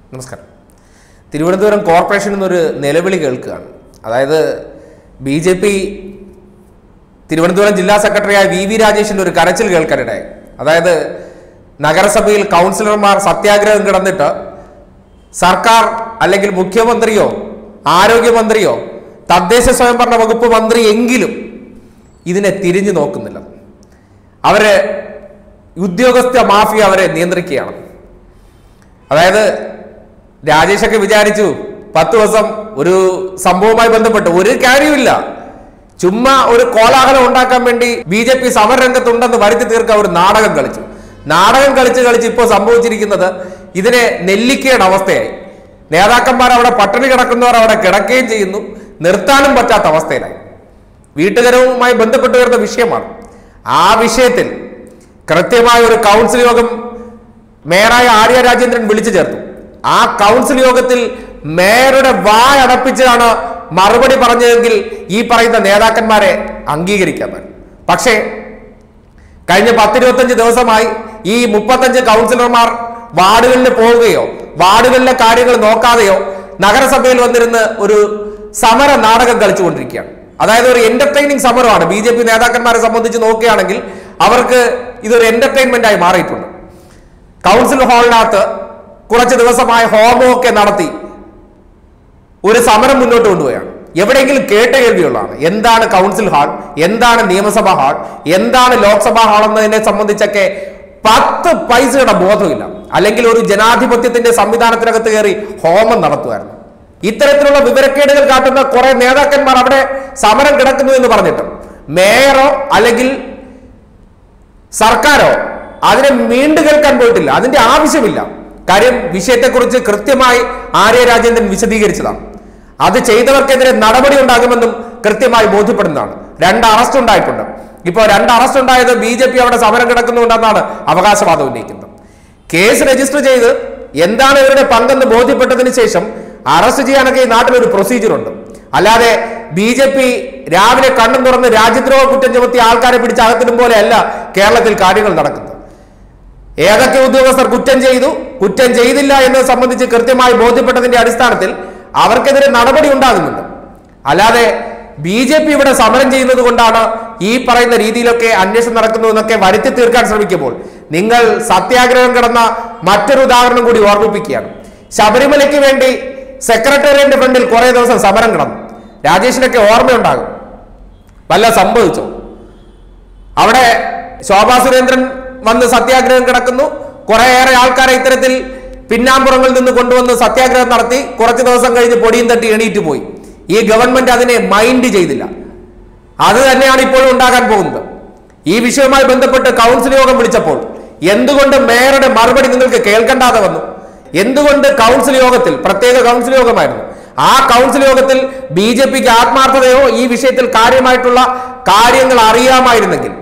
നമസ്കാരം തിരുവനന്തപുരം കോർപ്പറേഷൻ എന്നൊരു നിലവിളി കേൾക്കുകയാണ് അതായത് ബി ജെ പി തിരുവനന്തപുരം ജില്ലാ സെക്രട്ടറിയായ വി വി രാജേഷിന്റെ ഒരു കരച്ചിൽ കേൾക്കാനിടയായി അതായത് നഗരസഭയിൽ കൗൺസിലർമാർ സത്യാഗ്രഹം കിടന്നിട്ട് സർക്കാർ അല്ലെങ്കിൽ മുഖ്യമന്ത്രിയോ ആരോഗ്യമന്ത്രിയോ തദ്ദേശ സ്വയംഭരണ വകുപ്പ് മന്ത്രി എങ്കിലും ഇതിനെ തിരിഞ്ഞു നോക്കുന്നില്ല അവര് ഉദ്യോഗസ്ഥ മാഫിയ അവരെ നിയന്ത്രിക്കുകയാണ് അതായത് രാജേഷൊക്കെ വിചാരിച്ചു പത്ത് ദിവസം ഒരു സംഭവവുമായി ബന്ധപ്പെട്ട് ഒരു കാര്യമില്ല ചുമ്മാ ഒരു കോലാഹലം ഉണ്ടാക്കാൻ വേണ്ടി ബി ജെ പി സമരരംഗത്തുണ്ടെന്ന് വരുത്തി തീർക്കാൻ ഒരു നാടകം കളിച്ചു നാടകം കളിച്ച് കളിച്ച് ഇപ്പോൾ സംഭവിച്ചിരിക്കുന്നത് ഇതിനെ നെല്ലിക്കേണ്ട അവസ്ഥയായി നേതാക്കന്മാർ അവിടെ പട്ടിണി കിടക്കുന്നവർ അവിടെ കിടക്കുകയും ചെയ്യുന്നു നിർത്താനും പറ്റാത്ത അവസ്ഥയിലായി വീട്ടുകരവുമായി ബന്ധപ്പെട്ട് വരുന്ന വിഷയമാണ് ആ വിഷയത്തിൽ കൃത്യമായ ഒരു കൗൺസിൽ യോഗം മേയറായ ആര്യ രാജേന്ദ്രൻ വിളിച്ചു ചേർത്തു ആ കൗൺസിൽ യോഗത്തിൽ മേയറുടെ വായ അടപ്പിച്ചാണ് മറുപടി പറഞ്ഞതെങ്കിൽ ഈ പറയുന്ന നേതാക്കന്മാരെ അംഗീകരിക്കാൻ പറ്റും പക്ഷേ കഴിഞ്ഞ പത്തിരുപത്തഞ്ച് ദിവസമായി ഈ മുപ്പത്തഞ്ച് കൗൺസിലർമാർ വാർഡുകളിൽ പോവുകയോ വാർഡുകളിലെ കാര്യങ്ങൾ നോക്കാതെയോ നഗരസഭയിൽ വന്നിരുന്ന് ഒരു സമര നാടകം കളിച്ചുകൊണ്ടിരിക്കുകയാണ് അതായത് ഒരു എന്റർടൈനിങ് സമരമാണ് ബി ജെ പി നേതാക്കന്മാരെ സംബന്ധിച്ച് നോക്കുകയാണെങ്കിൽ അവർക്ക് ഇതൊരു എന്റർടൈൻമെന്റ് ആയി മാറിയിട്ടുണ്ട് കൗൺസിൽ ഹാളിനകത്ത് കുറച്ച് ദിവസമായ ഹോമം ഒക്കെ നടത്തി ഒരു സമരം മുന്നോട്ട് കൊണ്ടുപോവുകയാണ് എവിടെയെങ്കിലും കേട്ട കേൾവിയുള്ളതാണ് എന്താണ് കൗൺസിൽ ഹാൾ എന്താണ് നിയമസഭാ ഹാൾ എന്താണ് ലോക്സഭാ ഹാൾ എന്നതിനെ സംബന്ധിച്ചൊക്കെ പത്ത് പൈസയുടെ ബോധമില്ല അല്ലെങ്കിൽ ഒരു ജനാധിപത്യത്തിന്റെ സംവിധാനത്തിനകത്ത് കയറി ഹോമം നടത്തുമായിരുന്നു ഇത്തരത്തിലുള്ള വിവരക്കേടുകൾ കാട്ടുന്ന കുറെ നേതാക്കന്മാർ അവിടെ സമരം കിടക്കുന്നു എന്ന് പറഞ്ഞിട്ട് മേയറോ അല്ലെങ്കിൽ സർക്കാരോ അതിനെ വീണ്ടും കേൾക്കാൻ പോയിട്ടില്ല അതിന്റെ ആവശ്യമില്ല കാര്യം വിഷയത്തെക്കുറിച്ച് കൃത്യമായി ആര്യ രാജേന്ദ്രൻ വിശദീകരിച്ചതാണ് അത് ചെയ്തവർക്കെതിരെ നടപടി ഉണ്ടാകുമെന്നും കൃത്യമായി ബോധ്യപ്പെടുന്നതാണ് രണ്ട് അറസ്റ്റ് ഉണ്ടായിട്ടുണ്ട് ഇപ്പോൾ രണ്ട് അറസ്റ്റ് ഉണ്ടായത് ബി ജെ പി അവിടെ സമരം കിടക്കുന്നുണ്ടെന്നാണ് അവകാശവാദം ഉന്നയിക്കുന്നത് കേസ് രജിസ്റ്റർ ചെയ്ത് എന്താണ് ഇവരുടെ പങ്കെന്ന് ബോധ്യപ്പെട്ടതിന് ശേഷം അറസ്റ്റ് ചെയ്യാനൊക്കെ ഈ നാട്ടിൽ ഒരു പ്രൊസീജിയർ ഉണ്ട് അല്ലാതെ ബി ജെ പി രാവിലെ കണ്ണും തുറന്ന് രാജ്യദ്രോഹ കുറ്റം ചുമത്തി ആൾക്കാരെ പിടിച്ച് അകത്തിടും പോലെയല്ല കേരളത്തിൽ കാര്യങ്ങൾ നടക്കുന്നത് ഏതൊക്കെ ഉദ്യോഗസ്ഥർ കുറ്റം ചെയ്തു കുറ്റം ചെയ്തില്ല എന്നത് സംബന്ധിച്ച് കൃത്യമായി ബോധ്യപ്പെട്ടതിന്റെ അടിസ്ഥാനത്തിൽ അവർക്കെതിരെ നടപടി ഉണ്ടാകുന്നുണ്ട് അല്ലാതെ ബി ജെ പി ഇവിടെ സമരം ചെയ്യുന്നത് കൊണ്ടാണ് ഈ പറയുന്ന രീതിയിലൊക്കെ അന്വേഷണം നടക്കുന്നു എന്നൊക്കെ വരുത്തി തീർക്കാൻ ശ്രമിക്കുമ്പോൾ നിങ്ങൾ സത്യാഗ്രഹം കിടന്ന മറ്റൊരു ഉദാഹരണം കൂടി ഓർമ്മിപ്പിക്കുകയാണ് ശബരിമലയ്ക്ക് വേണ്ടി സെക്രട്ടേറിയറ്റിന്റെ ഫ്രണ്ടിൽ കുറെ ദിവസം സമരം കിടന്നു രാജേഷിനൊക്കെ ഓർമ്മയുണ്ടാകും വല്ല സംഭവിച്ചോ അവിടെ ശോഭാ സുരേന്ദ്രൻ വന്ന് സത്യാഗ്രഹം കിടക്കുന്നു കുറേയേറെ ആൾക്കാരെ ഇത്തരത്തിൽ പിന്നാമ്പുറങ്ങളിൽ നിന്ന് കൊണ്ടുവന്ന് സത്യാഗ്രഹം നടത്തി കുറച്ച് ദിവസം കഴിഞ്ഞ് പൊടിയും തട്ടി എണീറ്റ് പോയി ഈ ഗവൺമെന്റ് അതിനെ മൈൻഡ് ചെയ്തില്ല അത് തന്നെയാണ് ഇപ്പോഴും ഉണ്ടാകാൻ പോകുന്നത് ഈ വിഷയവുമായി ബന്ധപ്പെട്ട് കൗൺസിൽ യോഗം വിളിച്ചപ്പോൾ എന്തുകൊണ്ട് മേയറുടെ മറുപടി നിങ്ങൾക്ക് കേൾക്കണ്ടാതെ വന്നു എന്തുകൊണ്ട് കൗൺസിൽ യോഗത്തിൽ പ്രത്യേക കൗൺസിൽ യോഗമായിരുന്നു ആ കൗൺസിൽ യോഗത്തിൽ ബി ജെ പിക്ക് ആത്മാർത്ഥതയോ ഈ വിഷയത്തിൽ കാര്യമായിട്ടുള്ള കാര്യങ്ങൾ അറിയാമായിരുന്നെങ്കിൽ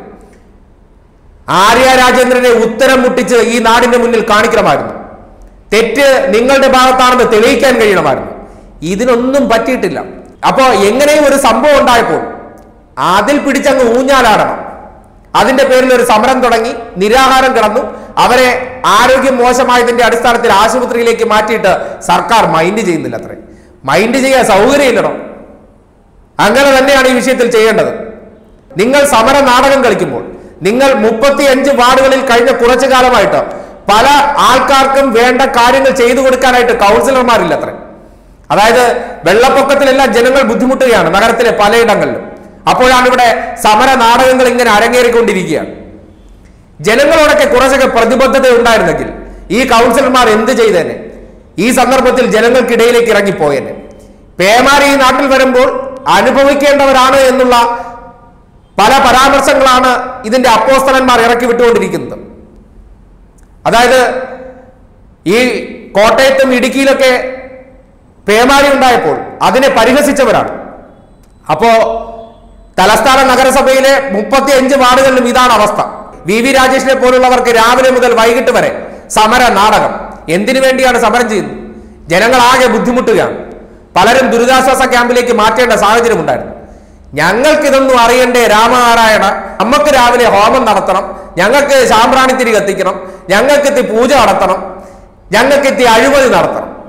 ആര്യ രാജേന്ദ്രനെ ഉത്തരം മുട്ടിച്ച് ഈ നാടിന്റെ മുന്നിൽ കാണിക്കണമായിരുന്നു തെറ്റ് നിങ്ങളുടെ ഭാഗത്താണെന്ന് തെളിയിക്കാൻ കഴിയണമായിരുന്നു ഇതിനൊന്നും പറ്റിയിട്ടില്ല അപ്പോ എങ്ങനെയും ഒരു സംഭവം ഉണ്ടായപ്പോൾ അതിൽ പിടിച്ചങ്ങ് ഊഞ്ഞാലാടണം അതിന്റെ പേരിൽ ഒരു സമരം തുടങ്ങി നിരാഹാരം കിടന്നു അവരെ ആരോഗ്യം മോശമായതിന്റെ അടിസ്ഥാനത്തിൽ ആശുപത്രിയിലേക്ക് മാറ്റിയിട്ട് സർക്കാർ മൈൻഡ് ചെയ്യുന്നില്ല അത്രേ മൈൻഡ് ചെയ്യാൻ സൗകര്യമില്ലടോ അങ്ങനെ തന്നെയാണ് ഈ വിഷയത്തിൽ ചെയ്യേണ്ടത് നിങ്ങൾ സമര നാടകം കളിക്കുമ്പോൾ നിങ്ങൾ മുപ്പത്തിയഞ്ച് വാർഡുകളിൽ കഴിഞ്ഞ കുറച്ചു കാലമായിട്ട് പല ആൾക്കാർക്കും വേണ്ട കാര്യങ്ങൾ ചെയ്തു കൊടുക്കാനായിട്ട് കൗൺസിലർമാരില്ല അത്ര അതായത് വെള്ളപ്പൊക്കത്തിലെല്ലാം ജനങ്ങൾ ബുദ്ധിമുട്ടുകയാണ് നഗരത്തിലെ പലയിടങ്ങളിലും അപ്പോഴാണ് ഇവിടെ സമര നാടകങ്ങൾ ഇങ്ങനെ അരങ്ങേറിക്കൊണ്ടിരിക്കുകയാണ് ജനങ്ങളോടൊക്കെ കുറച്ചൊക്കെ പ്രതിബദ്ധത ഉണ്ടായിരുന്നെങ്കിൽ ഈ കൗൺസിലർമാർ എന്ത് ചെയ്തേനെ ഈ സന്ദർഭത്തിൽ ജനങ്ങൾക്കിടയിലേക്ക് ഇറങ്ങിപ്പോയേനെ പേമാരി ഈ നാട്ടിൽ വരുമ്പോൾ അനുഭവിക്കേണ്ടവരാണ് എന്നുള്ള പല പരാമർശങ്ങളാണ് ഇതിന്റെ അപ്പോസ്തലന്മാർ ഇറക്കി വിട്ടുകൊണ്ടിരിക്കുന്നത് അതായത് ഈ കോട്ടയത്തും ഇടുക്കിയിലൊക്കെ പേമാരി ഉണ്ടായപ്പോൾ അതിനെ പരിഹസിച്ചവരാണ് അപ്പോ തലസ്ഥാന നഗരസഭയിലെ മുപ്പത്തി അഞ്ച് വാർഡുകളിലും ഇതാണ് അവസ്ഥ വി വി രാജേഷിനെ പോലുള്ളവർക്ക് രാവിലെ മുതൽ വൈകിട്ട് വരെ സമര നാടകം എന്തിനു വേണ്ടിയാണ് സമരം ചെയ്യുന്നത് ജനങ്ങൾ ആകെ ബുദ്ധിമുട്ടുകയാണ് പലരും ദുരിതാശ്വാസ ക്യാമ്പിലേക്ക് മാറ്റേണ്ട സാഹചര്യം ഉണ്ടായിരുന്നു ഞങ്ങൾക്ക് ഇതൊന്നും അറിയണ്ടേ രാമനാരായണ നമുക്ക് രാവിലെ ഹോമം നടത്തണം ഞങ്ങൾക്ക് ശാമ്പ്രാണിത്തിരി കത്തിക്കണം ഞങ്ങൾക്ക് എത്തി പൂജ നടത്തണം ഞങ്ങൾക്ക് എത്തി അഴിമതി നടത്തണം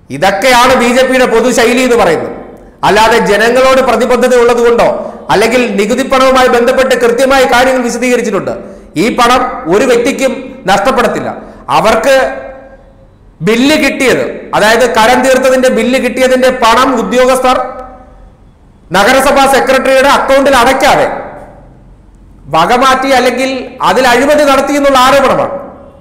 ഇതൊക്കെയാണ് ബി ജെ പിയുടെ പൊതുശൈലി എന്ന് പറയുന്നത് അല്ലാതെ ജനങ്ങളോട് പ്രതിബദ്ധത ഉള്ളത് കൊണ്ടോ അല്ലെങ്കിൽ നികുതി പണവുമായി ബന്ധപ്പെട്ട് കൃത്യമായി കാര്യങ്ങൾ വിശദീകരിച്ചിട്ടുണ്ട് ഈ പണം ഒരു വ്യക്തിക്കും നഷ്ടപ്പെടത്തില്ല അവർക്ക് ബില്ല് കിട്ടിയത് അതായത് കരം തീർത്തതിന്റെ ബില്ല് കിട്ടിയതിന്റെ പണം ഉദ്യോഗസ്ഥർ നഗരസഭാ സെക്രട്ടറിയുടെ അക്കൗണ്ടിൽ അടയ്ക്കാതെ വകമാറ്റി അല്ലെങ്കിൽ അതിൽ അഴിമതി നടത്തി എന്നുള്ള ആരോപണമാണ്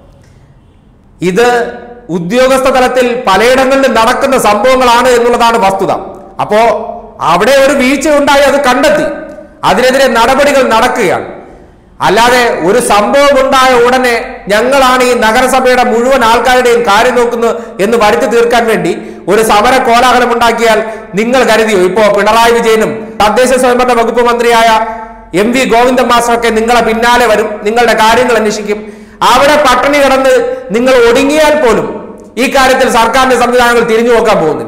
ഇത് ഉദ്യോഗസ്ഥ തലത്തിൽ പലയിടങ്ങളിലും നടക്കുന്ന സംഭവങ്ങളാണ് എന്നുള്ളതാണ് വസ്തുത അപ്പോ അവിടെ ഒരു വീഴ്ച ഉണ്ടായി അത് കണ്ടെത്തി അതിനെതിരെ നടപടികൾ നടക്കുകയാണ് അല്ലാതെ ഒരു സംഭവം ഉണ്ടായ ഉടനെ ഞങ്ങളാണ് ഈ നഗരസഭയുടെ മുഴുവൻ ആൾക്കാരുടെയും കാര്യം നോക്കുന്നത് എന്ന് വരുത്തി തീർക്കാൻ വേണ്ടി ഒരു സമര കോലാഹലം ഉണ്ടാക്കിയാൽ നിങ്ങൾ കരുതിയോ ഇപ്പോ പിണറായി വിജയനും തദ്ദേശ സ്വയംഭരണ വകുപ്പ് മന്ത്രിയായ എം വി ഗോവിന്ദൻ മാസ്റ്ററൊക്കെ നിങ്ങളെ പിന്നാലെ വരും നിങ്ങളുടെ കാര്യങ്ങൾ അന്വേഷിക്കും അവിടെ പട്ടിണി കിടന്ന് നിങ്ങൾ ഒടുങ്ങിയാൽ പോലും ഈ കാര്യത്തിൽ സർക്കാരിന്റെ സംവിധാനങ്ങൾ തിരിഞ്ഞു നോക്കാൻ പോകുന്നില്ല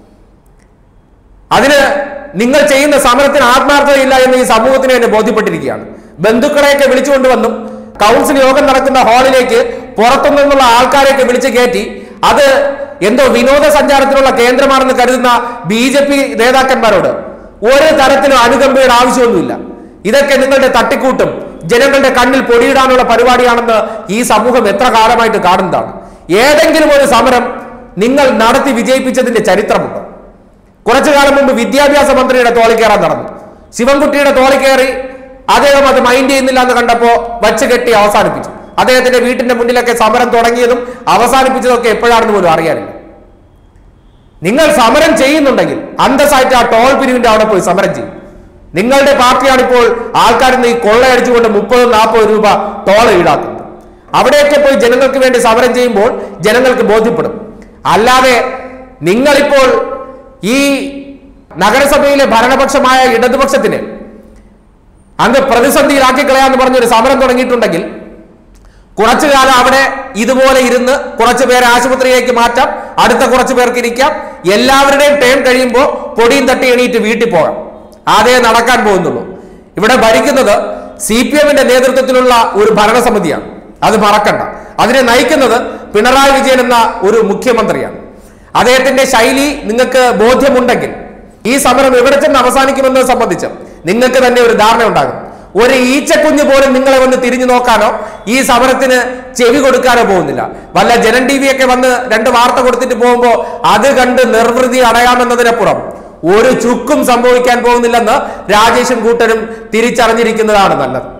അതിന് നിങ്ങൾ ചെയ്യുന്ന സമരത്തിന് ആത്മാർത്ഥതയില്ല എന്ന് ഈ സമൂഹത്തിന് തന്നെ ബോധ്യപ്പെട്ടിരിക്കുകയാണ് ബന്ധുക്കളെയൊക്കെ വിളിച്ചുകൊണ്ടുവന്നും കൗൺസിൽ യോഗം നടക്കുന്ന ഹാളിലേക്ക് പുറത്തു നിന്നുള്ള ആൾക്കാരെയൊക്കെ വിളിച്ചു കയറ്റി അത് എന്തോ വിനോദസഞ്ചാരത്തിനുള്ള കേന്ദ്രമാണെന്ന് കരുതുന്ന ബി ജെ പി നേതാക്കന്മാരോട് ഒരു തരത്തിലും അനുകമ്പയുടെ ആവശ്യമൊന്നുമില്ല ഇതൊക്കെ നിങ്ങളുടെ തട്ടിക്കൂട്ടും ജനങ്ങളുടെ കണ്ണിൽ പൊടിയിടാനുള്ള പരിപാടിയാണെന്ന് ഈ സമൂഹം എത്ര കാലമായിട്ട് കാണുന്നതാണ് ഏതെങ്കിലും ഒരു സമരം നിങ്ങൾ നടത്തി വിജയിപ്പിച്ചതിന്റെ ചരിത്രമുണ്ട് കുറച്ചു കാലം മുമ്പ് വിദ്യാഭ്യാസ മന്ത്രിയുടെ തോളി കയറാൻ നടന്നു ശിവൻകുട്ടിയുടെ തോളി കയറി അദ്ദേഹം അത് മൈൻഡ് ചെയ്യുന്നില്ല എന്ന് കണ്ടപ്പോ വച്ച് കെട്ടി അവസാനിപ്പിച്ചു അദ്ദേഹത്തിന്റെ വീട്ടിന്റെ മുന്നിലൊക്കെ സമരം തുടങ്ങിയതും അവസാനിപ്പിച്ചതൊക്കെ എപ്പോഴാണെന്ന് പോലും അറിയാനില്ല നിങ്ങൾ സമരം ചെയ്യുന്നുണ്ടെങ്കിൽ അന്തസ്സായിട്ട് ആ ടോൾ പിരിവിന്റെ അവിടെ പോയി സമരം ചെയ്യും നിങ്ങളുടെ പാർട്ടിയാണ് ഇപ്പോൾ ആൾക്കാരിൽ നിന്ന് ഈ കൊള്ളയടിച്ചുകൊണ്ട് മുപ്പത് നാൽപ്പത് രൂപ ടോൾ ഈടാക്കുന്നത് അവിടെയൊക്കെ പോയി ജനങ്ങൾക്ക് വേണ്ടി സമരം ചെയ്യുമ്പോൾ ജനങ്ങൾക്ക് ബോധ്യപ്പെടും അല്ലാതെ നിങ്ങളിപ്പോൾ ഈ നഗരസഭയിലെ ഭരണപക്ഷമായ ഇടതുപക്ഷത്തിന് അങ്ങ് പ്രതിസന്ധിയിലാക്കി കളയാന്ന് പറഞ്ഞൊരു സമരം തുടങ്ങിയിട്ടുണ്ടെങ്കിൽ കുറച്ചു കാലം അവിടെ ഇതുപോലെ ഇരുന്ന് കുറച്ചു പേരെ ആശുപത്രിയിലേക്ക് മാറ്റാം അടുത്ത കുറച്ചു പേർക്ക് ഇരിക്കാം എല്ലാവരുടെയും ടേം കഴിയുമ്പോൾ പൊടിയും തട്ടി എണീറ്റ് വീട്ടിൽ പോകാം അതേ നടക്കാൻ പോകുന്നുള്ളൂ ഇവിടെ ഭരിക്കുന്നത് സി പി എമ്മിന്റെ നേതൃത്വത്തിലുള്ള ഒരു ഭരണസമിതിയാണ് അത് മറക്കണ്ട അതിനെ നയിക്കുന്നത് പിണറായി വിജയൻ എന്ന ഒരു മുഖ്യമന്ത്രിയാണ് അദ്ദേഹത്തിന്റെ ശൈലി നിങ്ങൾക്ക് ബോധ്യമുണ്ടെങ്കിൽ ഈ സമരം എവിടെ ചെന്ന് അവസാനിക്കുമെന്നത് സംബന്ധിച്ച് നിങ്ങൾക്ക് തന്നെ ഒരു ധാരണ ഉണ്ടാകും ഒരു ഈച്ചക്കുഞ്ഞ് പോലും നിങ്ങളെ വന്ന് തിരിഞ്ഞു നോക്കാനോ ഈ സമരത്തിന് ചെവി കൊടുക്കാനോ പോകുന്നില്ല വല്ല ജനൻ ടി വി ഒക്കെ വന്ന് രണ്ട് വാർത്ത കൊടുത്തിട്ട് പോകുമ്പോൾ അത് കണ്ട് നിർവൃതി അടയാമെന്നതിനപ്പുറം ഒരു ചുക്കും സംഭവിക്കാൻ പോകുന്നില്ലെന്ന് രാജേഷും കൂട്ടരും തിരിച്ചറിഞ്ഞിരിക്കുന്നതാണ് നല്ലത്